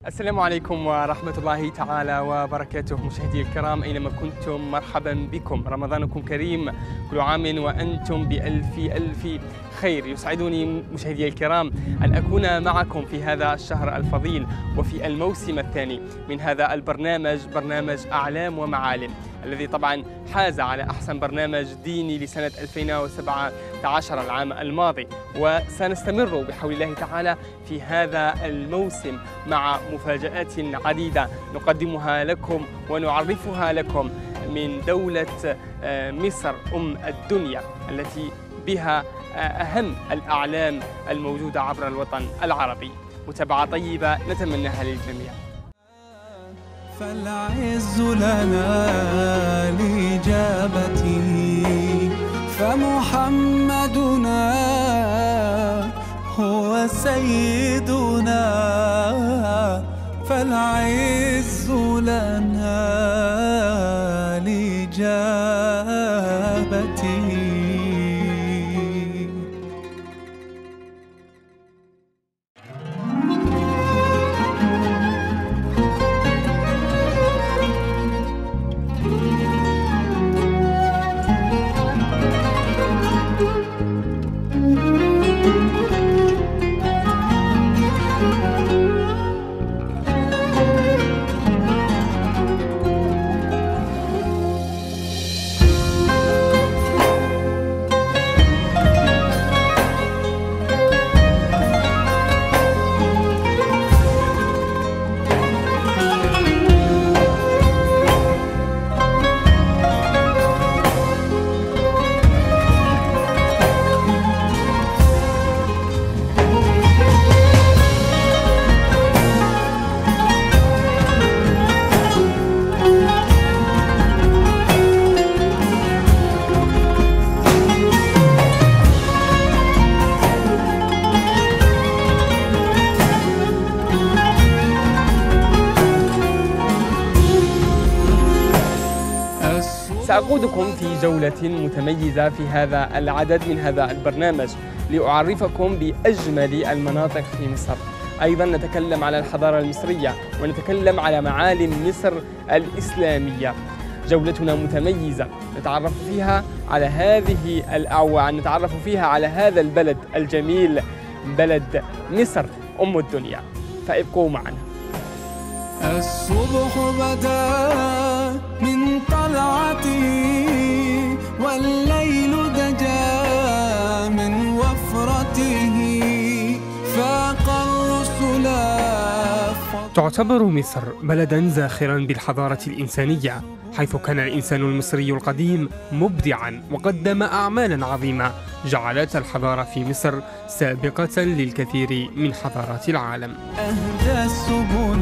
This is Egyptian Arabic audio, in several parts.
السلام عليكم ورحمة الله تعالى وبركاته مشاهدي الكرام أينما كنتم مرحبا بكم رمضانكم كريم كل عام وأنتم بألف ألف خير يسعدني مشاهدي الكرام أن أكون معكم في هذا الشهر الفضيل وفي الموسم الثاني من هذا البرنامج برنامج أعلام ومعالم الذي طبعا حاز على أحسن برنامج ديني لسنة 2017 العام الماضي وسنستمر بحول الله تعالى في هذا الموسم مع مفاجآت عديدة نقدمها لكم ونعرفها لكم من دولة آه، مصر أم الدنيا التي بها آه، أهم الأعلام الموجودة عبر الوطن العربي متابعة طيبة نتمناها للجميع فالعز لنا لإجابته فمحمدنا هو سيدنا فالعز لنا لإجابته سأقودكم في جولة متميزة في هذا العدد من هذا البرنامج لأعرفكم بأجمل المناطق في مصر أيضا نتكلم على الحضارة المصرية ونتكلم على معالم مصر الإسلامية جولتنا متميزة نتعرف فيها على هذه الأعوان نتعرف فيها على هذا البلد الجميل بلد مصر أم الدنيا فابقوا معنا الصبح بدا من طلعته والليل دجا من وفرته فاق الرسل تعتبر مصر بلدا زاخرا بالحضارة الإنسانية حيث كان الإنسان المصري القديم مبدعا وقدم أعمالا عظيمة جعلت الحضارة في مصر سابقة للكثير من حضارات العالم أهدى السبل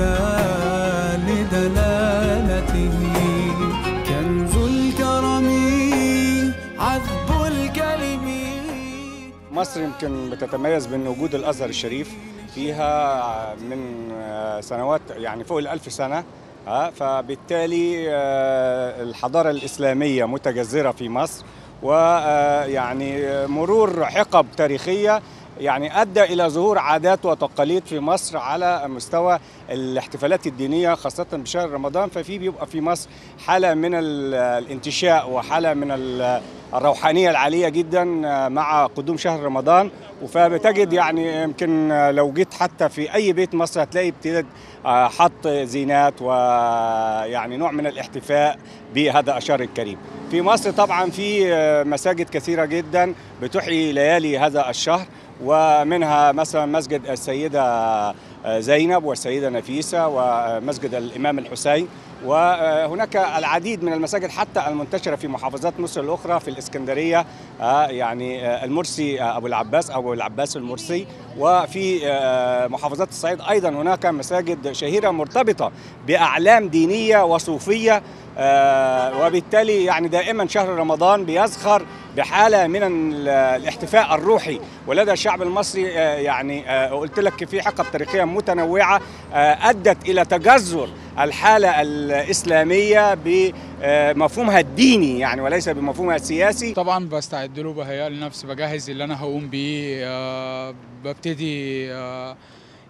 لدلالته كنز الكرم عذب الكلم مصر يمكن بتتميز بان وجود الازهر الشريف فيها من آه، سنوات يعني فوق الألف سنة آه، فبالتالي آه، الحضارة الإسلامية متجذرة في مصر ويعني مرور حقب تاريخية يعني أدى إلى ظهور عادات وتقاليد في مصر على مستوى الاحتفالات الدينية خاصة بشهر رمضان ففي بيبقى في مصر حالة من ال- الانتشاء وحالة من ال- الروحانية العالية جدا مع قدوم شهر رمضان فبتجد يعني يمكن لو جيت حتى في أي بيت مصر هتلاقي ابتدت آه، حط زينات ويعني نوع من الاحتفاء بهذا الشهر الكريم في مصر طبعا في آه، مساجد كثيرة جدا بتحيي ليالي هذا الشهر ومنها مثلا مسجد السيدة زينب والسيدة نفيسة ومسجد الإمام الحسين وهناك العديد من المساجد حتى المنتشرة في محافظات مصر الأخرى في الإسكندرية آه، يعني آه، المرسي آه، أبو العباس أو العباس المرسي وفي آه، محافظات الصعيد أيضا هناك مساجد شهيرة مرتبطة بأعلام دينية وصوفية آه، وبالتالي يعني دائما شهر رمضان بيزخر بحاله من ال- الاحتفاء الروحي ولدى الشعب المصري آه، يعني آه، قلت لك في حقب تاريخيه متنوعه آه، ادت الى تجذر الحاله الاسلاميه بمفهومها الديني يعني وليس بمفهومها السياسي طبعا بستعد له بهيئ لنفسي بجهز اللي انا هقوم بيه آه، ببتدي آه،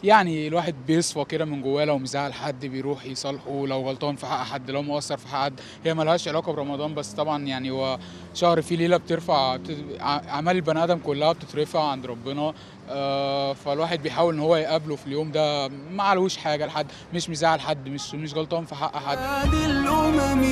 يعني الواحد بيصفى كده من جواه لو مزعل حد بيروح يصالحه لو غلطان في حق حد لو مقصر في حق حد هي ملهاش علاقه برمضان بس طبعا يعني هو شهر فيه ليله بترفع بت- ع- اعمال البني ادم كلها بتترفع عند ربنا آه، فالواحد بيحاول ان هو يقابله في اليوم ده ما علوش حاجه لحد مش مزعل حد مش مش غلطان في حق حد هادي الأمم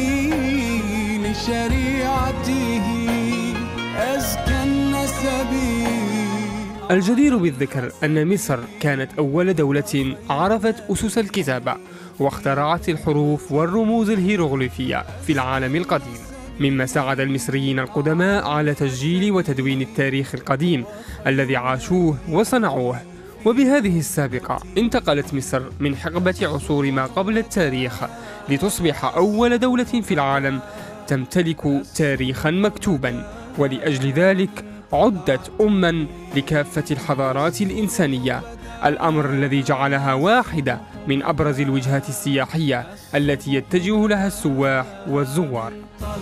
لشريعته أزكى النسب الجدير بالذكر أن مصر كانت أول دولة عرفت أسس الكتابة واخترعت الحروف والرموز الهيروغليفية في العالم القديم مما ساعد المصريين القدماء على تسجيل وتدوين التاريخ القديم الذي عاشوه وصنعوه وبهذه السابقة انتقلت مصر من حقبة عصور ما قبل التاريخ لتصبح أول دولة في العالم تمتلك تاريخا مكتوبا ولأجل ذلك عدت أما لكافة الحضارات الإنسانية الأمر الذي جعلها واحدة من أبرز الوجهات السياحية التي يتجه لها السواح والزوار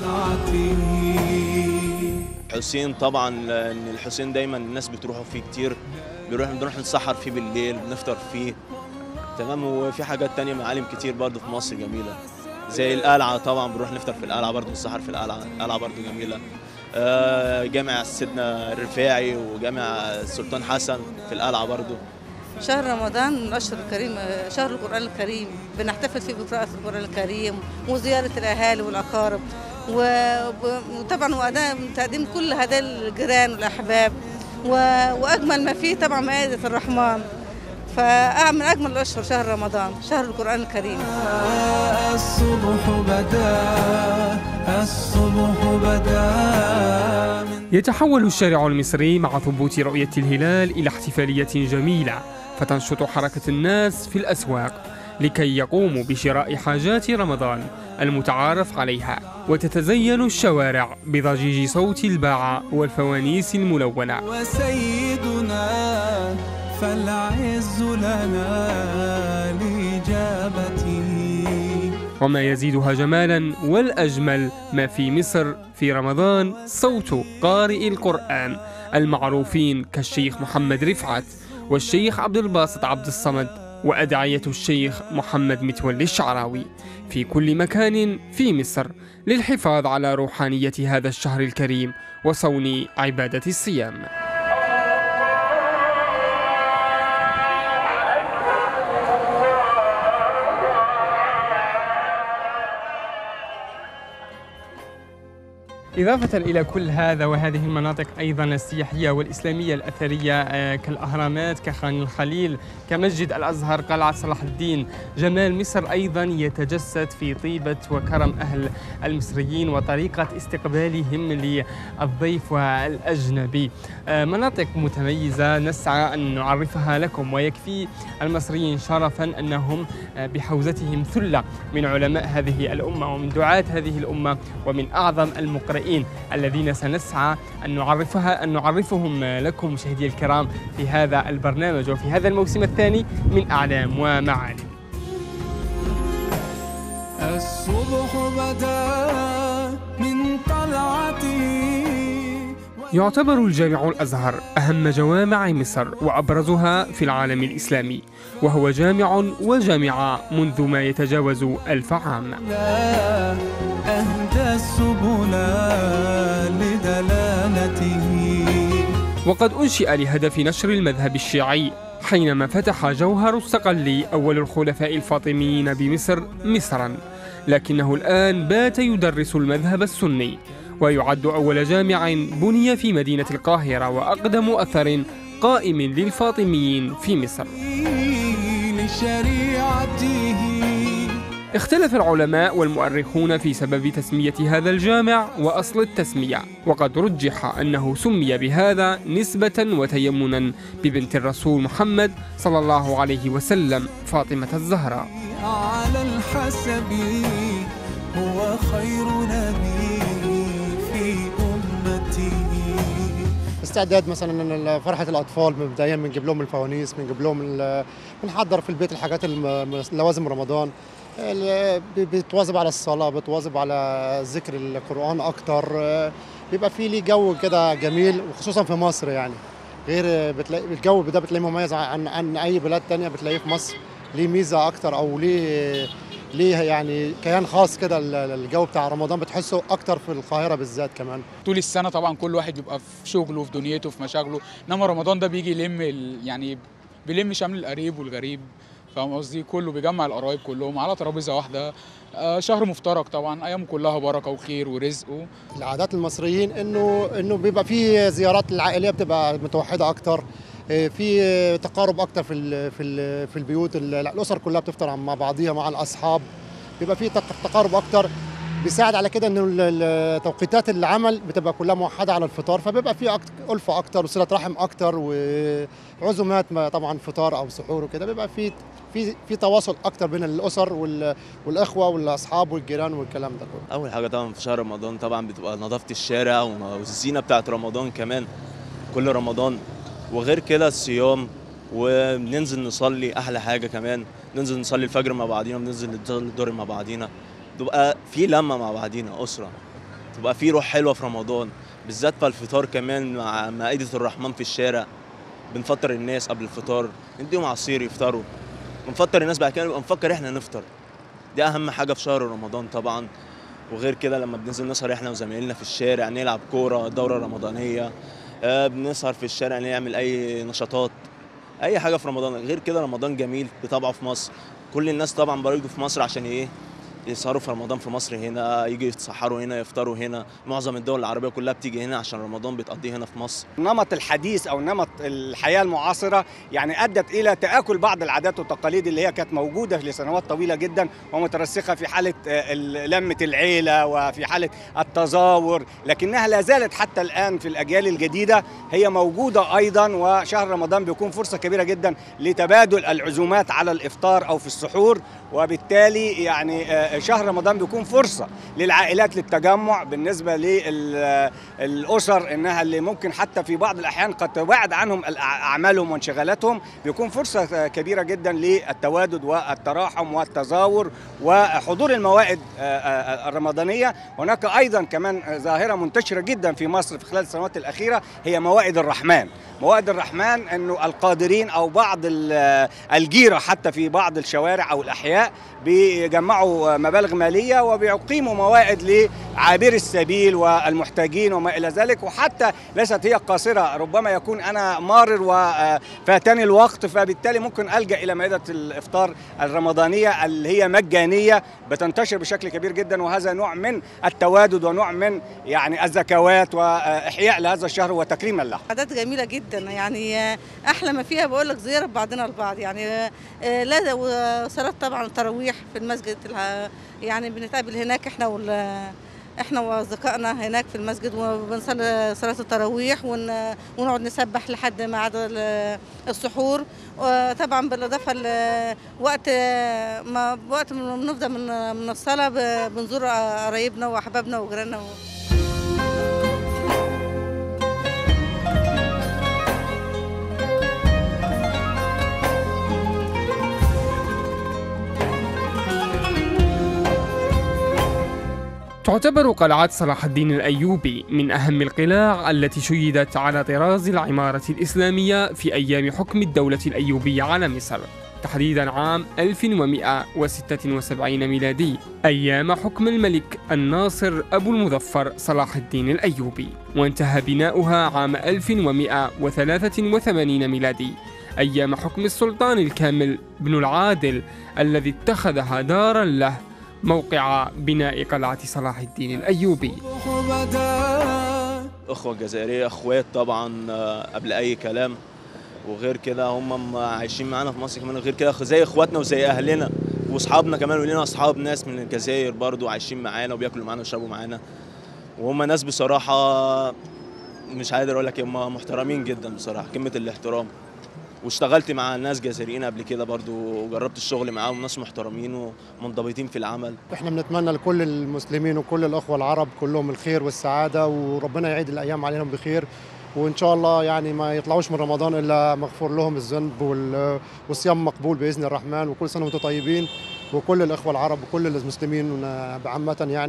طلعته حسين طبعا لان الحسين دايما الناس بتروحوا فيه كتير بنروح بنروح نتسحر فيه بالليل بنفطر فيه تمام وفي حاجات تانية معالم كتير برضه في مصر جميلة زي القلعة طبعا بنروح نفطر في القلعة برضه نتسحر في القلعة القلعة برضه جميلة آه، جامع سيدنا الرفاعي وجامع السلطان حسن في القلعة برضه شهر رمضان من الأشهر الكريم شهر القرآن الكريم بنحتفل فيه بقراءة القرآن الكريم وزيارة الأهالي والأقارب و- وطبعا وأداء تقديم كل هدايا الجيران والأحباب و- وأجمل ما فيه طبعا مائدة الرحمن فمن أجمل الأشهر شهر رمضان شهر القرآن الكريم الصبح بدا الصبح بدا من يتحول الشارع المصري مع ثبوت رؤية الهلال إلى احتفالية جميلة فتنشط حركة الناس في الأسواق لكي يقوموا بشراء حاجات رمضان المتعارف عليها وتتزين الشوارع بضجيج صوت الباعة والفوانيس الملونة وسيدنا فالعز لنا لإجابته وما يزيدها جمالا والأجمل ما في مصر في رمضان صوت قارئ القرآن المعروفين كالشيخ محمد رفعت والشيخ عبد الباسط عبد الصمد وأدعية الشيخ محمد متولي الشعراوي في كل مكان في مصر للحفاظ على روحانية هذا الشهر الكريم وصون عبادة الصيام إضافة إلى كل هذا وهذه المناطق أيضا السياحية والإسلامية الأثرية آه، كالأهرامات كخان الخليل كمسجد الأزهر قلعة صلاح الدين جمال مصر أيضا يتجسد في طيبة وكرم أهل المصريين وطريقة استقبالهم للضيف والأجنبي آه، مناطق متميزة نسعى أن نعرفها لكم ويكفي المصريين شرفا أنهم آه، بحوزتهم ثلة من علماء هذه الأمة ومن دعاة هذه الأمة ومن أعظم المقرئين الذين سنسعى أن نعرفها أن نعرفهم لكم مشاهدي الكرام في هذا البرنامج وفي هذا الموسم الثاني من أعلام ومعالم الصبح بدا من طلعته يعتبر الجامع الأزهر أهم جوامع مصر وأبرزها في العالم الإسلامي وهو جامع وجامعة منذ ما يتجاوز ألف عام لا أهدى السبل لدلالته وقد أنشئ لهدف نشر المذهب الشيعي حينما فتح جوهر الصقلي أول الخلفاء الفاطميين بمصر مصرا لكنه الآن بات يدرس المذهب السني ويعد أول جامع بني في مدينة القاهرة وأقدم أثر قائم للفاطميين في مصر لشريعته اختلف العلماء والمؤرخون في سبب تسمية هذا الجامع وأصل التسمية وقد رجح أنه سمي بهذا نسبة وتيمنا ببنت الرسول محمد صلى الله عليه وسلم فاطمة الزهراء على الحسب هو خير نبي في أمته استعداد مثلا فرحه الاطفال مبدئيا بنجيب لهم الفوانيس بنجيب لهم ال- بنحضر في البيت الحاجات الم- لوازم رمضان ال- ب- بتواظب على الصلاه بتواظب على ذكر القران اكتر بيبقى في ليه جو كده جميل وخصوصا في مصر يعني غير بتلاقي الجو ده بتلاقيه مميز عن عن اي بلاد تانية بتلاقيه في مصر ليه ميزه اكتر او ليه ليه يعني كيان خاص كده ال- الجو بتاع رمضان بتحسه اكتر في القاهره بالذات كمان طول السنه طبعا كل واحد بيبقى في شغله في دنيته في مشاغله انما رمضان ده بيجي يلم ال- يعني بيلم شمل القريب والغريب فاهم قصدي كله بيجمع القرايب كلهم على ترابيزه واحده آه، شهر مفترج طبعا ايام كلها بركه وخير ورزق العادات المصريين انه انه بيبقى في زيارات العائليه بتبقى متوحده اكتر إيه، في تقارب اكتر في ال في ال في البيوت ال- الاسر كلها بتفطر مع بعضيها مع الاصحاب بيبقى في تق- تقارب اكتر بيساعد على كده انه ال- ال- توقيتات العمل بتبقى كلها موحده على الفطار فبيبقى في أكتر الفه اكتر وصله رحم اكتر وعزومات ما طبعا فطار او سحور وكده بيبقى في في في تواصل اكتر بين الاسر وال- والاخوه والاصحاب والجيران والكلام ده كله اول حاجه طبعا في شهر رمضان طبعا بتبقى نظافه الشارع والزينه بتاعت رمضان كمان كل رمضان وغير كده الصيام وبننزل نصلي احلى حاجه كمان ننزل نصلي الفجر مع بعضينا بننزل نصلي الظهر مع بعضينا تبقى في لمه مع بعضينا اسره تبقى في روح حلوه في رمضان بالذات في الفطار كمان مع مائده الرحمن في الشارع بنفطر الناس قبل الفطار نديهم عصير يفطروا بنفطر الناس بعد كده نبقى نفكر احنا نفطر دي اهم حاجه في شهر رمضان طبعا وغير كده لما بننزل نسهر احنا وزمايلنا في الشارع نلعب كوره دوره رمضانيه آه، بنسهر في الشارع نعمل اي نشاطات اي حاجه في رمضان غير كده رمضان جميل بطبعه في مصر كل الناس طبعا بيجوا في مصر عشان ايه يسهروا في رمضان في مصر هنا يجي يتسحروا هنا يفطروا هنا معظم الدول العربيه كلها بتيجي هنا عشان رمضان بتقضيه هنا في مصر نمط الحديث او نمط الحياه المعاصره يعني ادت الى تاكل بعض العادات والتقاليد اللي هي كانت موجوده لسنوات طويله جدا ومترسخه في حاله آه، ال- لمه العيله وفي حاله التزاور لكنها لا زالت حتى الان في الاجيال الجديده هي موجوده ايضا وشهر رمضان بيكون فرصه كبيره جدا لتبادل العزومات على الافطار او في السحور وبالتالي يعني آه، شهر رمضان بيكون فرصه للعائلات للتجمع بالنسبه للاسر انها اللي ممكن حتى في بعض الاحيان قد تبعد عنهم الأع- اعمالهم وانشغالاتهم بيكون فرصه آه، كبيره جدا للتوادد والتراحم والتزاور وحضور الموائد آه، آه، الرمضانيه هناك ايضا كمان ظاهره منتشره جدا في مصر في خلال السنوات الاخيره هي موائد الرحمن موائد الرحمن انه القادرين او بعض ال- الجيره حتى في بعض الشوارع او الاحياء بيجمعوا مبالغ ماليه وبيقيموا موائد لعابري السبيل والمحتاجين وما الى ذلك وحتى ليست هي قاصره ربما يكون انا مارر وفاتني الوقت فبالتالي ممكن الجا الى مائده الافطار الرمضانيه اللي هي مجانيه بتنتشر بشكل كبير جدا وهذا نوع من التوادد ونوع من يعني الزكوات واحياء لهذا الشهر وتكريما له عادات جميله جدا يعني آه، احلى ما فيها بقول لك زياره بعضنا البعض يعني آه، آه، لا وصلاه طبعا التراويح في المسجد الع- يعني بنتقابل هناك احنا وال احنا واصدقائنا هناك في المسجد وبنصلي صلاه التراويح ون- ونقعد نسبح لحد ميعاد ال- السحور وطبعا بالاضافه لوقت ما وقت ما بنفضل من من الصلاه ب- بنزور قرايبنا واحبابنا وجيراننا و... تعتبر قلعة صلاح الدين الأيوبي من أهم القلاع التي شيدت على طراز العمارة الإسلامية في أيام حكم الدولة الأيوبية على مصر تحديدا عام 1176 ميلادي أيام حكم الملك الناصر أبو المظفر صلاح الدين الأيوبي وانتهى بناؤها عام 1183 ميلادي أيام حكم السلطان الكامل بن العادل الذي اتخذها دارا له موقع بناء قلعة صلاح الدين الأيوبي بدا اخوه جزائريه اخوات طبعا آه، قبل اي كلام وغير كده هم م- عايشين معانا في مصر كمان غير كده زي اخواتنا وزي اهلنا واصحابنا كمان ولينا اصحاب ناس من الجزائر برضو عايشين معانا وبياكلوا معانا ويشربوا معانا وهم ناس بصراحه مش قادر اقول لك هم محترمين جدا بصراحه قمه الاحترام واشتغلت مع ناس جزائريين قبل كده برضو وجربت الشغل معاهم ناس محترمين ومنضبطين في العمل احنا بنتمنى لكل المسلمين وكل الاخوه العرب كلهم الخير والسعاده وربنا يعيد الايام عليهم بخير وان شاء الله يعني ما يطلعوش من رمضان الا مغفور لهم الذنب وال- والصيام مقبول باذن الرحمن وكل سنه وانتم طيبين وكل الاخوه العرب وكل المسلمين عامه يعني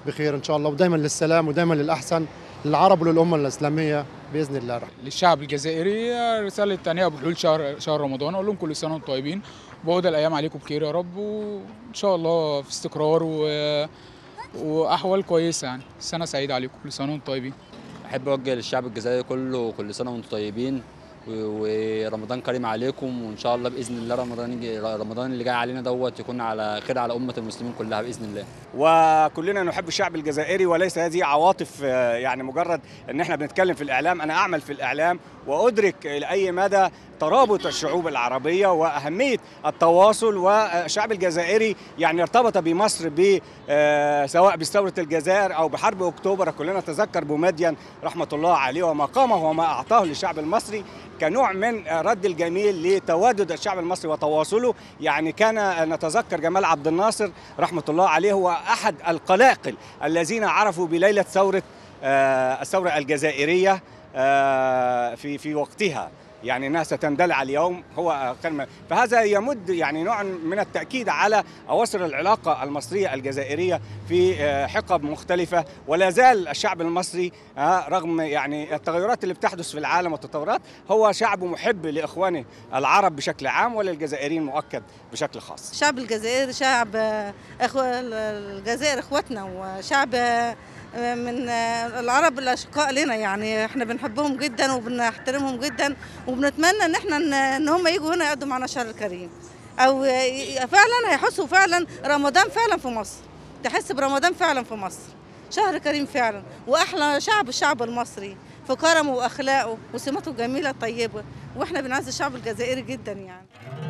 بخير ان شاء الله ودائما للسلام ودائما للاحسن للعرب وللامه الاسلاميه باذن الله للشعب الجزائري رساله تهنئه بحلول شهر شهر رمضان اقول لهم كل سنه وانتم طيبين وبعود الايام عليكم بخير يا رب وان شاء الله في استقرار و... واحوال كويسه يعني سنه سعيده عليكم كل سنه وانتم طيبين احب اوجه للشعب الجزائري كله كل سنه وانتم طيبين و- ورمضان كريم عليكم وان شاء الله باذن الله رمضان يجي رمضان اللي جاي علينا دوت يكون على خير على امه المسلمين كلها باذن الله وكلنا نحب الشعب الجزائري وليس هذه عواطف آه، يعني مجرد ان احنا بنتكلم في الاعلام انا اعمل في الاعلام وادرك لاي مدى ترابط الشعوب العربيه واهميه التواصل والشعب الجزائري يعني ارتبط بمصر ب آه، سواء بثوره الجزائر او بحرب اكتوبر كلنا نتذكر بومدين رحمه الله عليه وما قامه وما اعطاه للشعب المصري كنوع من رد الجميل لتوادد الشعب المصري وتواصله يعني كان نتذكر جمال عبد الناصر رحمه الله عليه هو احد القلاقل الذين عرفوا بليله ثوره آه، الثوره الجزائريه آه، في في وقتها يعني انها ستندلع اليوم هو كلمه فهذا يمد يعني نوع من التاكيد على اواصر العلاقه المصريه الجزائريه في آه، حقب مختلفه ولا زال الشعب المصري آه، رغم يعني التغيرات اللي بتحدث في العالم والتطورات هو شعب محب لاخوانه العرب بشكل عام وللجزائريين مؤكد بشكل خاص الشعب الجزائري شعب أخو الجزائر اخواتنا وشعب من العرب الاشقاء لنا يعني احنا بنحبهم جدا وبنحترمهم جدا وبنتمنى ان احنا ان- ان هم يجوا هنا يقضوا معنا الشهر الكريم او ي- فعلا هيحسوا فعلا رمضان فعلا في مصر تحس برمضان فعلا في مصر شهر كريم فعلا واحلى شعب الشعب المصري في كرمه واخلاقه وسمته الجميله الطيبه واحنا بنعز الشعب الجزائري جدا يعني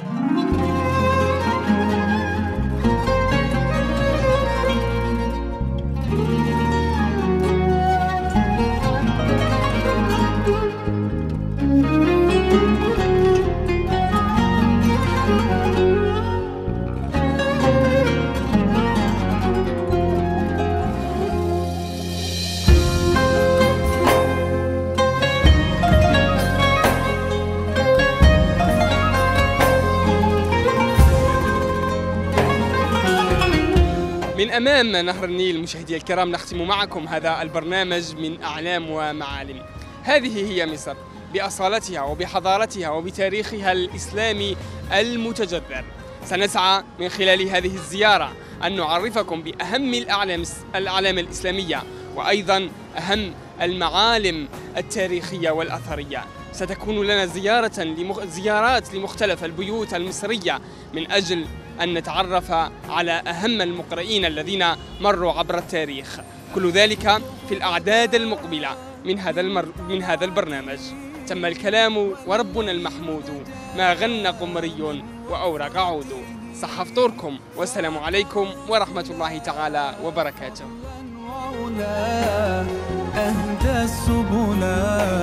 من أمام نهر النيل مشاهدي الكرام نختم معكم هذا البرنامج من أعلام ومعالم هذه هي مصر بأصالتها وبحضارتها وبتاريخها الإسلامي المتجذر سنسعى من خلال هذه الزيارة أن نعرفكم بأهم الأعلام, الأعلام الإسلامية وأيضا أهم المعالم التاريخية والأثرية ستكون لنا زيارة لمخ... زيارات لمختلف البيوت المصرية من أجل أن نتعرف على أهم المقرئين الذين مروا عبر التاريخ كل ذلك في الأعداد المقبلة من هذا المر... من هذا البرنامج تم الكلام وربنا المحمود ما غنى قمري وأورق عود صح فطوركم والسلام عليكم ورحمة الله تعالى وبركاته وعلا أهدى السبلا